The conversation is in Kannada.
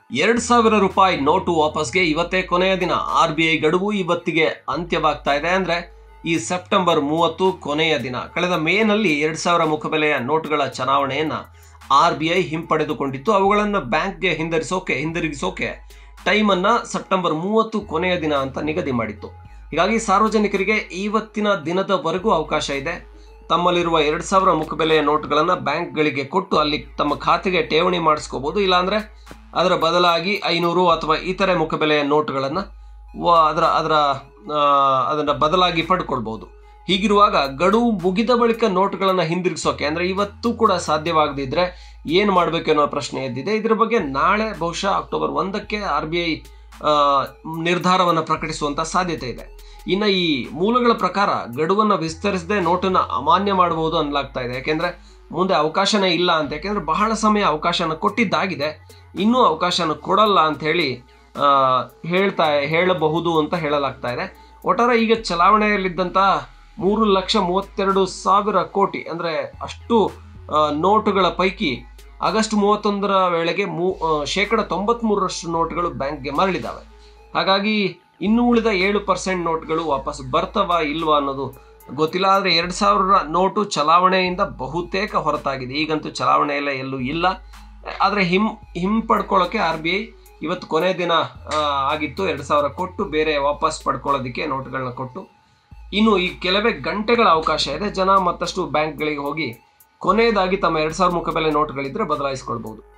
ಎರಡು ಸಾವಿರ ರೂಪಾಯಿ ನೋಟು ವಾಪಸ್ಗೆ ಇವತ್ತೇ ಕೊನೆಯ ದಿನ ಆರ್ ಬಿ ಐ ಗಡುವು ಇವತ್ತಿಗೆ ಅಂತ್ಯವಾಗ್ತಾ ಇದೆ ಅಂದ್ರೆ ಈ ಸೆಪ್ಟೆಂಬರ್ ಮೂವತ್ತು ಕೊನೆಯ ದಿನ ಕಳೆದ ಮೇನಲ್ಲಿ ಎರಡು ಸಾವಿರ ಮುಖಬೆಲೆಯ ನೋಟುಗಳ ಚಲಾವಣೆಯನ್ನ ಆರ್ ಬಿ ಐ ಹಿಂಪಡೆದುಕೊಂಡಿತ್ತು ಅವುಗಳನ್ನು ಬ್ಯಾಂಕ್ಗೆ ಹಿಂದಿರಿಸೋಕೆ ಹಿಂದಿರುಗಿಸೋಕೆ ಟೈಮನ್ನ ಸೆಪ್ಟೆಂಬರ್ ಮೂವತ್ತು ಕೊನೆಯ ದಿನ ಅಂತ ನಿಗದಿ ಮಾಡಿತ್ತು ಹೀಗಾಗಿ ಸಾರ್ವಜನಿಕರಿಗೆ ಇವತ್ತಿನ ದಿನದವರೆಗೂ ಅವಕಾಶ ಇದೆ ತಮ್ಮಲ್ಲಿರುವ ಎರಡು ಸಾವಿರ ಮುಖಬೆಲೆಯ ನೋಟುಗಳನ್ನು ಬ್ಯಾಂಕ್ಗಳಿಗೆ ಕೊಟ್ಟು ಅಲ್ಲಿ ತಮ್ಮ ಖಾತೆಗೆ ಠೇವಣಿ ಮಾಡಿಸ್ಕೋಬಹುದು ಇಲ್ಲಾಂದ್ರೆ ಅದರ ಬದಲಾಗಿ ಐನೂರು ಅಥವಾ ಇತರೆ ಮುಖಬೆಲೆಯ ನೋಟುಗಳನ್ನು ಅದರ ಅದರ ಅದನ್ನು ಬದಲಾಗಿ ಪಡ್ಕೊಳ್ಬಹುದು ಹೀಗಿರುವಾಗ ಗಡುವು ಮುಗಿದ ಬಳಿಕ ನೋಟುಗಳನ್ನು ಹಿಂದಿರುಗಿಸೋಕೆ ಅಂದರೆ ಇವತ್ತು ಕೂಡ ಸಾಧ್ಯವಾಗದಿದ್ದರೆ ಏನು ಮಾಡಬೇಕು ಅನ್ನೋ ಪ್ರಶ್ನೆ ಎದ್ದಿದೆ ಇದರ ಬಗ್ಗೆ ನಾಳೆ ಬಹುಶಃ ಅಕ್ಟೋಬರ್ ಒಂದಕ್ಕೆ ಆರ್ ಬಿ ಐ ನಿರ್ಧಾರವನ್ನು ಪ್ರಕಟಿಸುವಂಥ ಸಾಧ್ಯತೆ ಇದೆ ಇನ್ನು ಈ ಮೂಲಗಳ ಪ್ರಕಾರ ಗಡುವನ್ನು ವಿಸ್ತರಿಸದೆ ನೋಟನ್ನು ಅಮಾನ್ಯ ಮಾಡಬಹುದು ಅನ್ನಲಾಗ್ತಾ ಇದೆ ಯಾಕೆಂದರೆ ಮುಂದೆ ಅವಕಾಶನೇ ಇಲ್ಲ ಅಂತ ಯಾಕೆಂದರೆ ಬಹಳ ಸಮಯ ಅವಕಾಶನ ಕೊಟ್ಟಿದ್ದಾಗಿದೆ ಇನ್ನೂ ಅವಕಾಶನ ಕೊಡಲ್ಲ ಅಂತ ಹೇಳಿ ಹೇಳ್ತಾ ಹೇಳಬಹುದು ಅಂತ ಹೇಳಲಾಗ್ತಾ ಇದೆ ಒಟ್ಟಾರೆ ಈಗ ಚಲಾವಣೆಯಲ್ಲಿದ್ದಂಥ ಮೂರು ಲಕ್ಷ ಮೂವತ್ತೆರಡು ಸಾವಿರ ಕೋಟಿ ಅಂದರೆ ಅಷ್ಟು ನೋಟುಗಳ ಪೈಕಿ ಆಗಸ್ಟ್ ಮೂವತ್ತೊಂದರ ವೇಳೆಗೆ ಮೂ ಶೇಕಡ ತೊಂಬತ್ಮೂರರಷ್ಟು ನೋಟುಗಳು ಬ್ಯಾಂಕ್ಗೆ ಮರಳಿದ್ದಾವೆ ಹಾಗಾಗಿ ಇನ್ನು ಉಳಿದ ಏಳು ಪರ್ಸೆಂಟ್ ನೋಟ್ಗಳು ವಾಪಸ್ ಬರ್ತವಾ ಇಲ್ವಾ ಅನ್ನೋದು ಗೊತ್ತಿಲ್ಲ ಆದರೆ ಎರಡು ಸಾವಿರ ನೋಟು ಚಲಾವಣೆಯಿಂದ ಬಹುತೇಕ ಹೊರತಾಗಿದೆ ಈಗಂತೂ ಚಲಾವಣೆ ಎಲ್ಲ ಎಲ್ಲೂ ಇಲ್ಲ ಆದರೆ ಹಿಂ ಹಿಂಪಡ್ಕೊಳ್ಳೋಕೆ ಆರ್ ಬಿ ಐ ಇವತ್ತು ಕೊನೆ ದಿನ ಆಗಿತ್ತು ಎರಡು ಸಾವಿರ ಕೊಟ್ಟು ಬೇರೆ ವಾಪಸ್ ಪಡ್ಕೊಳ್ಳೋದಕ್ಕೆ ನೋಟುಗಳನ್ನ ಕೊಟ್ಟು ಇನ್ನು ಈ ಕೆಲವೇ ಗಂಟೆಗಳ ಅವಕಾಶ ಇದೆ ಜನ ಮತ್ತಷ್ಟು ಬ್ಯಾಂಕ್ಗಳಿಗೆ ಹೋಗಿ ಕೊನೆಯದಾಗಿ ತಮ್ಮ ಎರಡು ಸಾವಿರ ಮುಖಬೆಲೆ ನೋಟುಗಳಿದ್ರೆ ಬದಲಾಯಿಸ್ಕೊಳ್ಬಹುದು